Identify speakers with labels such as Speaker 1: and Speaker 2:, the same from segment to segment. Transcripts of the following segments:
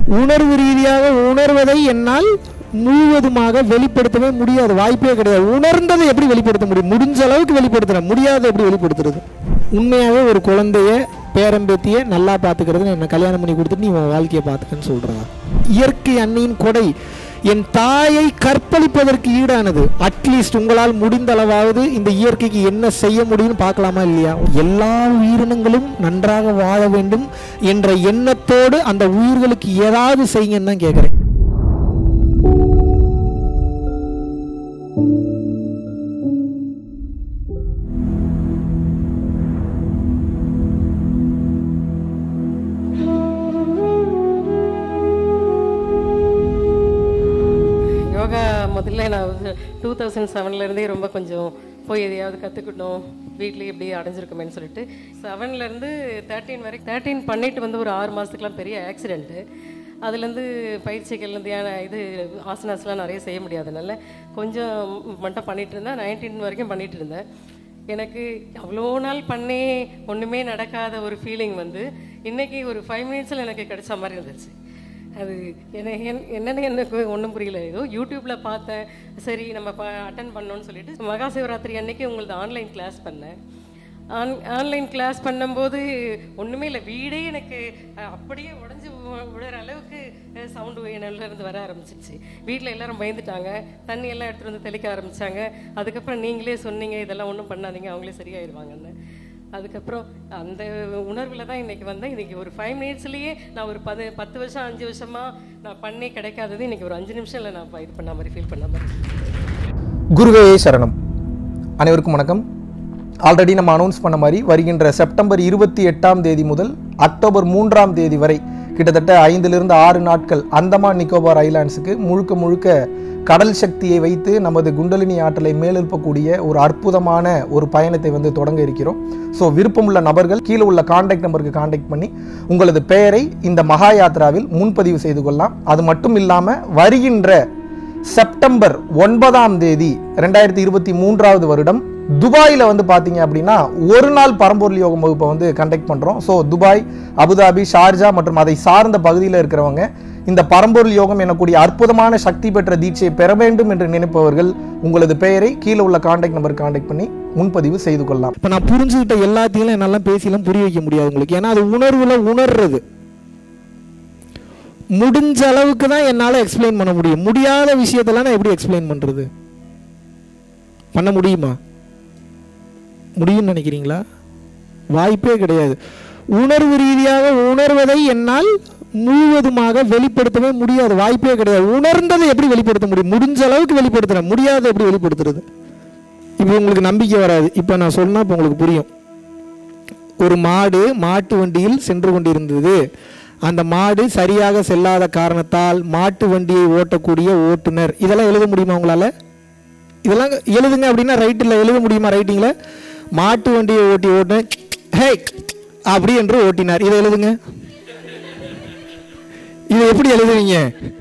Speaker 1: உணர்வு ரீதியாக உணர்வதை என்னால் முழுவதுமாக வெளிப்படுத்தவே முடியாது வாய்ப்பே கிடையாது உணர்ந்ததை எப்படி வெளிப்படுத்த முடியும் முடிஞ்ச அளவுக்கு வெளிப்படுத்துறேன் முடியாத எப்படி வெளிப்படுத்துறது உண்மையாகவே ஒரு குழந்தைய பேரம்பேத்திய நல்லா பார்த்துக்கிறது என்ன கல்யாணம் பண்ணி கொடுத்துட்டு நீ உன் வாழ்க்கையை பார்த்துக்கன்னு சொல்றா இயற்கை அன்னையின் கொடை என் தாயை கற்பழிப்பதற்கு ஈடானது அட்லீஸ்ட் உங்களால் முடிந்த அளவாவது இந்த இயற்கைக்கு என்ன செய்ய முடியும்னு பார்க்கலாமா இல்லையா எல்லா உயிரினங்களும் நன்றாக வாழ வேண்டும் என்ற எண்ணத்தோடு அந்த உயிர்களுக்கு ஏதாவது செய்யுங்கன்னு தான் கேட்குறேன்
Speaker 2: யோகா முதல்ல நான் டூ தௌசண்ட் செவன்லேருந்தே ரொம்ப கொஞ்சம் போய் எதையாவது கற்றுக்கணும் வீட்லேயே இப்படி அடைஞ்சிருக்குமேன்னு சொல்லிட்டு செவன்லேருந்து தேர்ட்டீன் வரைக்கும் தேர்ட்டீன் பண்ணிட்டு வந்து ஒரு ஆறு மாதத்துக்குலாம் பெரிய ஆக்சிடெண்ட்டு அதுலேருந்து பயிற்சிகள் தியான இது ஆசனாஸ்லாம் நிறைய செய்ய முடியாதனால கொஞ்சம் மட்டும் பண்ணிட்டு இருந்தேன் நைன்டீன் வரைக்கும் பண்ணிட்டு இருந்தேன் எனக்கு அவ்வளோ நாள் பண்ணி ஒன்றுமே நடக்காத ஒரு ஃபீலிங் வந்து இன்னைக்கு ஒரு ஃபைவ் மினிட்ஸில் எனக்கு கிடைச்ச மாதிரி இருந்துச்சு அது என்ன என்- என்னன்னு எனக்கு ஒன்றும் புரியல ஏதோ யூடியூப்பில் பார்த்தேன் சரி நம்ம அட்டன் பண்ணோன்னு சொல்லிட்டு மகா சிவராத்திரி அன்னைக்கு உங்களது ஆன்லைன் கிளாஸ் பண்ணேன் ஆன் ஆன்லைன் கிளாஸ் பண்ணும்போது ஒன்றுமே இல்லை வீடே எனக்கு அஹ், அப்படியே உடஞ்சி விழுற அளவுக்கு சவுண்டு என்னுள்ள இருந்து வர ஆரம்பிச்சிருச்சு வீட்டில் எல்லாரும் பயந்துட்டாங்க தண்ணி எல்லாம் எடுத்துகிட்டு வந்து தெளிக்க ஆரம்பிச்சாங்க அதுக்கப்புறம் நீங்களே சொன்னீங்க இதெல்லாம் ஒன்றும் பண்ணாதீங்க அவங்களே சரியாயிருவாங்கன்னு அதுக்கப்புறம் அந்த உணர்வில் தான் இன்னைக்கு வந்தேன் இன்னைக்கு ஒரு ஃபைவ் மினிட்ஸ்லேயே நான் ஒரு பது பத்து வருஷம் அஞ்சு வருஷமாக நான் பண்ணி கிடைக்காதது இன்னைக்கு ஒரு அஞ்சு நிமிஷம்ல நான் இது பண்ண மாதிரி ஃபீல் பண்ண மாதிரி
Speaker 3: குருவே சரணம் அனைவருக்கும் வணக்கம் ஆல்ரெடி நம்ம அனௌன்ஸ் பண்ண மாதிரி வருகின்ற செப்டம்பர் இருபத்தி எட்டாம் தேதி முதல் அக்டோபர் மூன்றாம் தேதி வரை கிட்டத்தட்ட ஐந்திலிருந்து ஆறு நாட்கள் அந்தமான் நிக்கோபார் ஐலாண்ட்ஸுக்கு முழுக்க முழுக்க கடல் சக்தியை வைத்து நமது குண்டலினி ஆற்றலை மேலெழுப்பக்கூடிய ஒரு அற்புதமான ஒரு பயணத்தை வந்து தொடங்க இருக்கிறோம் ஸோ விருப்பமுள்ள நபர்கள் கீழே உள்ள காண்டாக்ட் நம்பருக்கு காண்டாக்ட் பண்ணி உங்களது பெயரை இந்த மகா யாத்ராவில் முன்பதிவு செய்து கொள்ளலாம் அது மட்டும் இல்லாமல் வருகின்ற செப்டம்பர் ஒன்பதாம் தேதி ரெண்டாயிரத்தி இருபத்தி மூன்றாவது வருடம் துபாயில் வந்து பார்த்தீங்க அப்படின்னா ஒரு நாள் பரம்பொருள் யோகம் வகுப்பை வந்து கண்டக்ட் பண்ணுறோம் ஸோ துபாய் அபுதாபி ஷார்ஜா மற்றும் அதை சார்ந்த பகுதியில் இருக்கிறவங்க இந்த பரம்பொருள் யோகம் எனக்கூடிய அற்புதமான சக்தி பெற்ற தீட்சையை பெற வேண்டும் என்று நினைப்பவர்கள் உங்களது பெயரை கீழே உள்ள காண்டாக்ட் நம்பருக்கு காண்டாக்ட் பண்ணி முன்பதிவு செய்து கொள்ளலாம்
Speaker 1: இப்போ நான் புரிஞ்சுக்கிட்ட எல்லாத்தையும் என்னால் பேசிலாம் புரிய வைக்க முடியாது உங்களுக்கு ஏன்னா அது உணர்வுல உணர்றது முடிஞ்ச அளவுக்கு தான் என்னால் எக்ஸ்பிளைன் பண்ண முடியும் முடியாத விஷயத்தெல்லாம் நான் எப்படி எக்ஸ்பிளைன் பண்ணுறது பண்ண முடியுமா முடியும்னு நினைக்கிறீங்களா வாய்ப்பே கிடையாது உணர்வு ரீதியாக உணர்வதை என்னால் முழுவதுமாக வெளிப்படுத்தவே முடியாது வாய்ப்பே கிடையாது உணர்ந்ததை எப்படி வெளிப்படுத்த முடியும் முடிஞ்ச அளவுக்கு வெளிப்படுத்துறேன் முடியாத எப்படி வெளிப்படுத்துறது இப்போ உங்களுக்கு நம்பிக்கை வராது இப்போ நான் சொன்னா இப்போ உங்களுக்கு புரியும் ஒரு மாடு மாட்டு வண்டியில் சென்று கொண்டிருந்தது அந்த மாடு சரியாக செல்லாத காரணத்தால் மாட்டு வண்டியை ஓட்டக்கூடிய ஓட்டுநர் இதெல்லாம் எழுத முடியுமா உங்களால இதெல்லாம் எழுதுங்க அப்படின்னா ரைட்டில் எழுத முடியுமா ரைட்டிங்கில் மாட்டு வண்டியை ஓட்டி ஓட்டு ஹே அப்படி என்று ஓட்டினார் இதை எழுதுங்க இதை எப்படி எழுதுவீங்க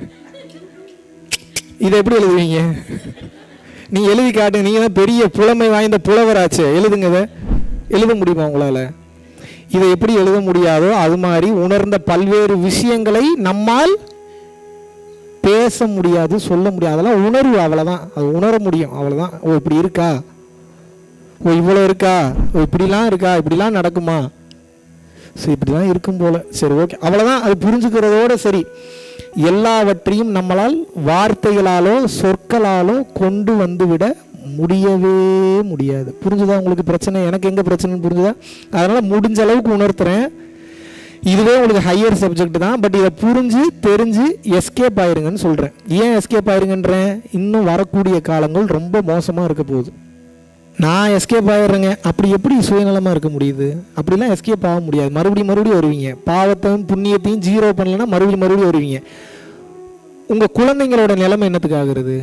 Speaker 1: இதை எப்படி எழுதுவீங்க நீங்க எழுதி காட்டுங்க நீங்க தான் பெரிய புலமை வாய்ந்த புலவராச்சே எழுதுங்க இதை எழுத முடியுமா உங்களால இதை எப்படி எழுத முடியாதோ அது மாதிரி உணர்ந்த பல்வேறு விஷயங்களை நம்மால் பேச முடியாது சொல்ல முடியாது அதெல்லாம் உணர்வு அவ்வளோதான் அது உணர முடியும் அவ்வளோதான் ஓ இப்படி இருக்கா ஓ இவ்வளோ இருக்கா ஓ இப்படிலாம் இருக்கா இப்படிலாம் நடக்குமா சரி இப்படிலாம் இருக்கும் போல சரி ஓகே அவ்வளோதான் அது புரிஞ்சுக்கிறதோட சரி எல்லாவற்றையும் நம்மளால் வார்த்தைகளாலோ சொற்களாலோ கொண்டு வந்துவிட முடியவே முடியாது புரிஞ்சுதா உங்களுக்கு பிரச்சனை எனக்கு எங்கே பிரச்சனைன்னு புரிஞ்சுதா அதனால் முடிஞ்ச அளவுக்கு உணர்த்துறேன் இதுவே உங்களுக்கு ஹையர் சப்ஜெக்ட் தான் பட் இதை புரிஞ்சு தெரிஞ்சு எஸ்கேப் ஆயிருங்கன்னு சொல்கிறேன் ஏன் எஸ்கேப் ஆயிருங்கன்றேன் இன்னும் வரக்கூடிய காலங்கள் ரொம்ப மோசமாக இருக்க போகுது நான் எஸ்கேப் ஆயிடுறேங்க அப்படி எப்படி சுயநலமாக இருக்க முடியுது அப்படிலாம் எஸ்கேப் ஆக முடியாது மறுபடியும் மறுபடியும் வருவீங்க பாவத்தையும் புண்ணியத்தையும் ஜீரோ பண்ணலைன்னா மறுபடியும் மறுபடியும் வருவீங்க உங்கள் குழந்தைங்களோட நிலைமை என்னத்துக்கு ஆகுறது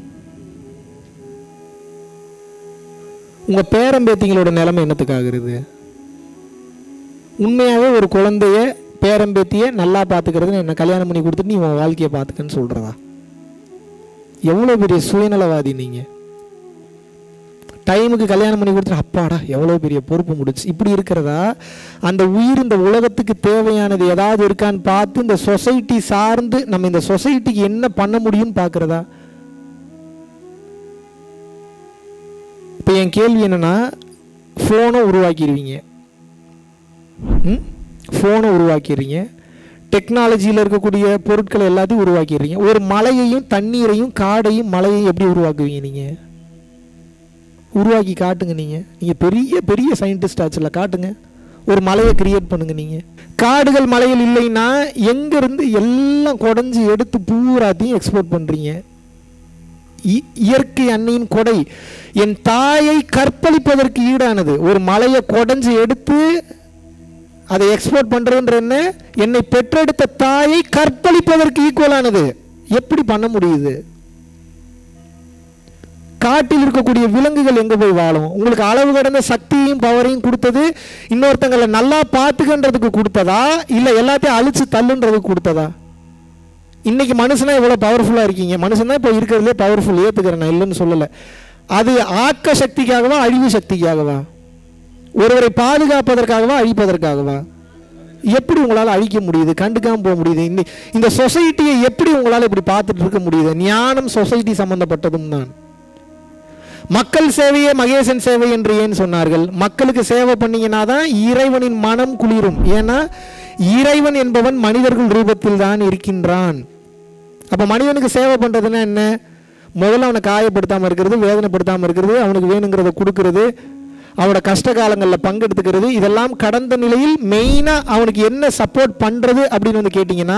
Speaker 1: உங்கள் பேரம்பேத்திங்களோட நிலைமை என்னத்துக்கு ஆகுறது உண்மையாகவே ஒரு குழந்தைய பேரம்பேத்திய நல்லா பார்த்துக்கிறது என்ன கல்யாணம் பண்ணி கொடுத்துட்டு நீ உன் வாழ்க்கையை பார்த்துக்கன்னு சொல்கிறதா எவ்வளோ பெரிய சுயநலவாதி நீங்கள் டைமுக்கு கல்யாணம் பண்ணி கொடுத்துட்டு அப்பாடா எவ்வளோ பெரிய பொறுப்பு முடிச்சு இப்படி இருக்கிறதா அந்த உயிர் இந்த உலகத்துக்கு தேவையானது ஏதாவது இருக்கான்னு பார்த்து இந்த சொசைட்டி சார்ந்து நம்ம இந்த சொசைட்டிக்கு என்ன பண்ண முடியும்னு பார்க்குறதா இப்போ என் கேள்வி என்னன்னா ஃபோனை உருவாக்கிடுவீங்க ம் ஃபோனை உருவாக்கிடுறீங்க டெக்னாலஜியில் இருக்கக்கூடிய பொருட்களை எல்லாத்தையும் உருவாக்கிடுறீங்க ஒரு மலையையும் தண்ணீரையும் காடையும் மலையையும் எப்படி உருவாக்குவீங்க நீங்கள் உருவாக்கி காட்டுங்க நீங்கள் நீங்கள் பெரிய பெரிய சயின்டிஸ்ட் ஆச்சுல காட்டுங்க ஒரு மலையை கிரியேட் பண்ணுங்க நீங்கள் காடுகள் மலைகள் இல்லைன்னா எங்கேருந்து எல்லாம் குடஞ்சி எடுத்து பூராத்தையும் எக்ஸ்போர்ட் பண்ணுறீங்க இ- இயற்கை அன்னையின் கொடை என் தாயை கற்பழிப்பதற்கு ஈடானது ஒரு மலையை கொடைஞ்சு எடுத்து அதை எக்ஸ்போர்ட் பண்றதுன்ற என்ன என்னை பெற்றெடுத்த தாயை கற்பழிப்பதற்கு ஈக்குவலானது எப்படி பண்ண முடியுது காட்டில் இருக்கக்கூடிய விலங்குகள் எங்க போய் வாழும் உங்களுக்கு அளவு கடந்த சக்தியையும் பவரையும் கொடுத்தது இன்னொருத்தங்களை நல்லா பார்த்துக்கன்றதுக்கு கொடுத்ததா இல்ல எல்லாத்தையும் அழிச்சு தள்ளுன்றதுக்கு கொடுத்ததா இன்னைக்கு மனுஷனா இவ்வளோ பவர்ஃபுல்லாக இருக்கீங்க மனுஷன் தான் இப்போ இருக்கிறதுலே பவர்ஃபுல் ஏற்றுக்கிறேன் நான் இல்லைன்னு சொல்லலை அது ஆக்க சக்திக்காகவா அழிவு சக்திக்காகவா ஒருவரை பாதுகாப்பதற்காகவா அழிப்பதற்காகவா எப்படி உங்களால் அழிக்க முடியுது கண்டுக்காம போக முடியுது இன்னி இந்த சொசைட்டியை எப்படி உங்களால் இப்படி பார்த்துட்டு இருக்க முடியுது ஞானம் சொசைட்டி சம்பந்தப்பட்டதும் தான் மக்கள் சேவையே மகேசன் சேவை என்று ஏன் சொன்னார்கள் மக்களுக்கு சேவை பண்ணீங்கன்னா தான் இறைவனின் மனம் குளிரும் ஏன்னா இறைவன் என்பவன் மனிதர்கள் ரூபத்தில் தான் இருக்கின்றான் அப்போ மனிதனுக்கு சேவை பண்ணுறதுன்னா என்ன முதல்ல அவனை காயப்படுத்தாமல் இருக்கிறது வேதனைப்படுத்தாமல் இருக்கிறது அவனுக்கு வேணுங்கிறத கொடுக்கறது அவனோட கஷ்ட காலங்களில் பங்கெடுத்துக்கிறது இதெல்லாம் கடந்த நிலையில் மெயினாக அவனுக்கு என்ன சப்போர்ட் பண்ணுறது அப்படின்னு வந்து கேட்டிங்கன்னா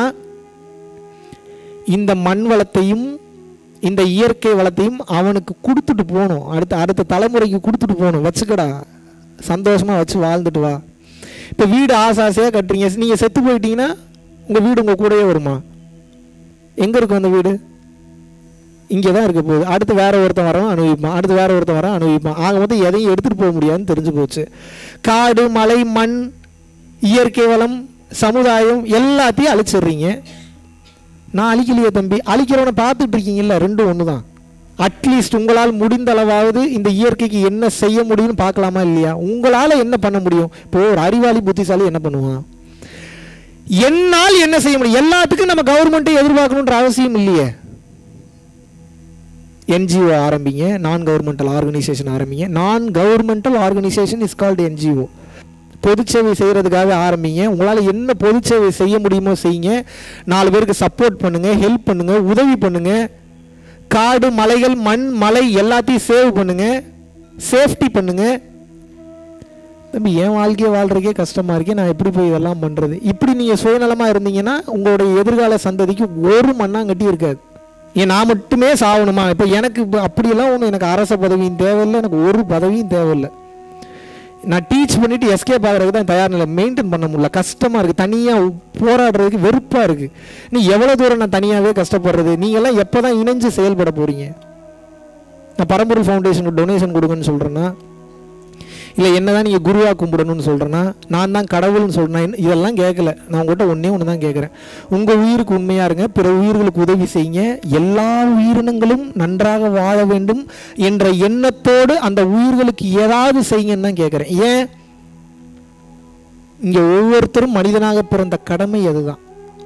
Speaker 1: இந்த மண் வளத்தையும் இந்த இயற்கை வளத்தையும் அவனுக்கு கொடுத்துட்டு போகணும் அடுத்த அடுத்த தலைமுறைக்கு கொடுத்துட்டு போகணும் வச்சுக்கடா சந்தோஷமாக வச்சு வாழ்ந்துட்டு வா இப்போ வீடு ஆசை ஆசையாக கட்டுறீங்க நீங்கள் செத்து போயிட்டீங்கன்னா உங்கள் வீடு உங்கள் கூடயே வருமா எங்கே இருக்கும் அந்த வீடு இங்கே தான் இருக்க போகுது அடுத்து வேற ஒருத்தன் வரவன் அனுபவிப்பான் அடுத்து வேற ஒருத்தன் வரான் அனுபவிப்பான் ஆக மொத்தம் எதையும் எடுத்துகிட்டு போக முடியாதுன்னு தெரிஞ்சு போச்சு காடு மலை மண் இயற்கை வளம் சமுதாயம் எல்லாத்தையும் அழிச்சிடுறீங்க நான் அழிக்கலையே தம்பி அழிக்கிறவனை பார்த்துட்டு இருக்கீங்கல்ல ரெண்டும் ஒன்று தான் அட்லீஸ்ட் உங்களால் முடிந்த அளவாவது இந்த இயற்கைக்கு என்ன செய்ய முடியும்னு பார்க்கலாமா இல்லையா உங்களால் என்ன பண்ண முடியும் இப்போ ஒரு அறிவாளி புத்திசாலி என்ன பண்ணுவான் என்னால் என்ன செய்ய முடியும் எல்லாத்துக்கும் நம்ம கவர்மெண்ட்டை எதிர்பார்க்கணுன்ற அவசியம் இல்லையே என்ஜிஓ ஆரம்பிங்க நான் கவர்மெண்டல் ஆர்கனைசேஷன் ஆரம்பிங்க நான் governmental organisation is called NGO பொதுச்சேவை செய்கிறதுக்காக ஆரம்பிங்க உங்களால் என்ன பொதுச்சேவை செய்ய முடியுமோ செய்யுங்க நாலு பேருக்கு சப்போர்ட் பண்ணுங்க ஹெல்ப் பண்ணுங்க உதவி பண்ணுங்க காடு மலைகள் மண் மலை எல்லாத்தையும் சேவ் பண்ணுங்க சேஃப்டி பண்ணுங்க தம்பி என் வாழ்க்கையை வாழ்றதுக்கே கஷ்டமா இருக்கே நான் எப்படி போய் இதெல்லாம் பண்றது இப்படி நீங்க சுயநலமா இருந்தீங்கன்னா உங்களுடைய எதிர்கால சந்ததிக்கு ஒரு மண்ணாங்கட்டி இருக்காது ஏன் நான் மட்டுமே சாகணுமா இப்போ எனக்கு இப்ப அப்படியெல்லாம் ஒன்றும் எனக்கு அரச பதவியும் தேவையில்லை எனக்கு ஒரு பதவியும் தேவையில்லை நான் டீச் பண்ணிட்டு எஸ்கேப் ஆகிறதுக்கு தான் தயார் இல்லை மெயின்டைன் பண்ண முடியல கஷ்டமாக இருக்குது தனியாக போராடுறதுக்கு வெறுப்பாக இருக்குது நீ எவ்வளோ தூரம் நான் தனியாகவே கஷ்டப்படுறது நீங்கள்லாம் எப்போ தான் இணைஞ்சு செயல்பட போகிறீங்க நான் பரம்பொருள் ஃபவுண்டேஷனுக்கு டொனேஷன் கொடுங்கன்னு சொல்கிறேன்னா இல்லை என்ன தான் நீங்கள் குருவாக கும்பிடணும்னு சொல்கிறேன்னா நான் தான் கடவுள்னு சொல்கிறேன் இதெல்லாம் கேட்கல நான் உங்கள்கிட்ட ஒன்றே ஒன்று தான் கேட்குறேன் உங்கள் உயிருக்கு உண்மையாக இருங்க பிற உயிர்களுக்கு உதவி செய்யுங்க எல்லா உயிரினங்களும் நன்றாக வாழ வேண்டும் என்ற எண்ணத்தோடு அந்த உயிர்களுக்கு ஏதாவது செய்யுங்கன்னு தான் கேட்குறேன் ஏன் இங்கே ஒவ்வொருத்தரும் மனிதனாக பிறந்த கடமை அதுதான்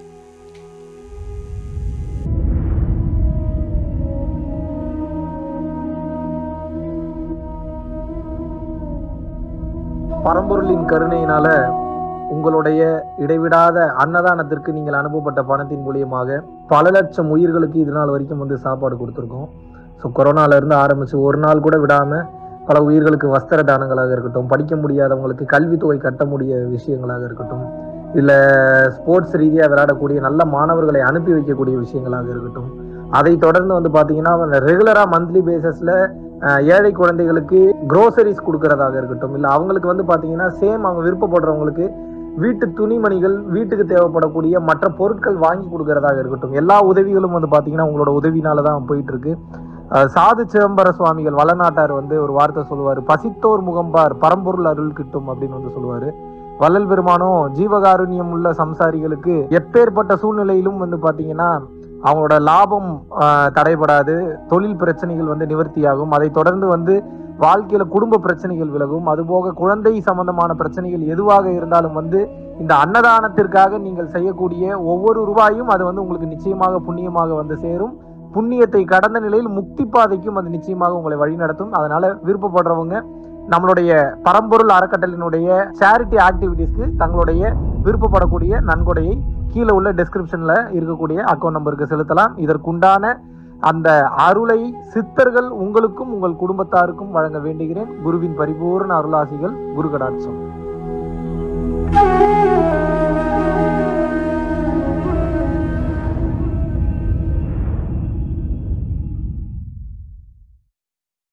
Speaker 3: பரம்பொருளின் கருணையினால உங்களுடைய இடைவிடாத அன்னதானத்திற்கு நீங்கள் அனுப்பப்பட்ட பணத்தின் மூலியமாக பல லட்சம் உயிர்களுக்கு இது நாள் வரைக்கும் வந்து சாப்பாடு கொடுத்துருக்கோம் ஸோ கொரோனால இருந்து ஆரம்பிச்சு ஒரு நாள் கூட விடாம பல உயிர்களுக்கு வஸ்திர தானங்களாக இருக்கட்டும் படிக்க முடியாதவங்களுக்கு கல்வித்தொகை கட்ட முடிய விஷயங்களாக இருக்கட்டும் இல்லை ஸ்போர்ட்ஸ் ரீதியாக விளையாடக்கூடிய நல்ல மாணவர்களை அனுப்பி வைக்கக்கூடிய விஷயங்களாக இருக்கட்டும் அதை தொடர்ந்து வந்து பார்த்தீங்கன்னா ரெகுலராக மந்த்லி பேசிஸில் ஏழை குழந்தைகளுக்கு க்ரோசரிஸ் கொடுக்கறதாக இருக்கட்டும் இல்லை அவங்களுக்கு வந்து பார்த்தீங்கன்னா சேம் அவங்க விருப்பப்படுறவங்களுக்கு வீட்டு துணிமணிகள் வீட்டுக்கு தேவைப்படக்கூடிய மற்ற பொருட்கள் வாங்கி கொடுக்கறதாக இருக்கட்டும் எல்லா உதவிகளும் வந்து பார்த்தீங்கன்னா உங்களோட உதவினால தான் போயிட்டு இருக்கு அஹ் சாது சிதம்பர சுவாமிகள் வளநாட்டார் வந்து ஒரு வார்த்தை சொல்லுவார் பசித்தோர் முகம்பார் பரம்பொருள் அருள் கிட்டும் அப்படின்னு வந்து சொல்லுவாரு வள்ளல் பெருமானும் ஜீவகாருண்யம் உள்ள சம்சாரிகளுக்கு எப்பேற்பட்ட சூழ்நிலையிலும் வந்து பாத்தீங்கன்னா அவங்களோட லாபம் ஆஹ், தடைபடாது தொழில் பிரச்சனைகள் வந்து நிவர்த்தியாகும் அதை தொடர்ந்து வந்து வாழ்க்கையில குடும்ப பிரச்சனைகள் விலகும் அதுபோக குழந்தை சம்பந்தமான பிரச்சனைகள் எதுவாக இருந்தாலும் வந்து இந்த அன்னதானத்திற்காக நீங்கள் செய்யக்கூடிய ஒவ்வொரு ரூபாயும் அது வந்து உங்களுக்கு நிச்சயமாக புண்ணியமாக வந்து சேரும் புண்ணியத்தை கடந்த நிலையில் முக்தி பாதைக்கும் அது நிச்சயமாக உங்களை வழிநடத்தும் அதனால விருப்பப்படுறவங்க நம்மளுடைய பரம்பொருள் அறக்கட்டளினுடைய சேரிட்டி ஆக்டிவிட்டீஸ்க்கு தங்களுடைய விருப்பப்படக்கூடிய நன்கொடையை கீழே உள்ள டெஸ்கிரிப்ஷன்ல இருக்கக்கூடிய அக்கௌண்ட் நம்பருக்கு செலுத்தலாம் இதற்குண்டான அந்த அருளை சித்தர்கள் உங்களுக்கும் உங்கள் குடும்பத்தாருக்கும் வழங்க வேண்டுகிறேன் குருவின் பரிபூர்ண அருளாசிகள் குரு கடாட்சம்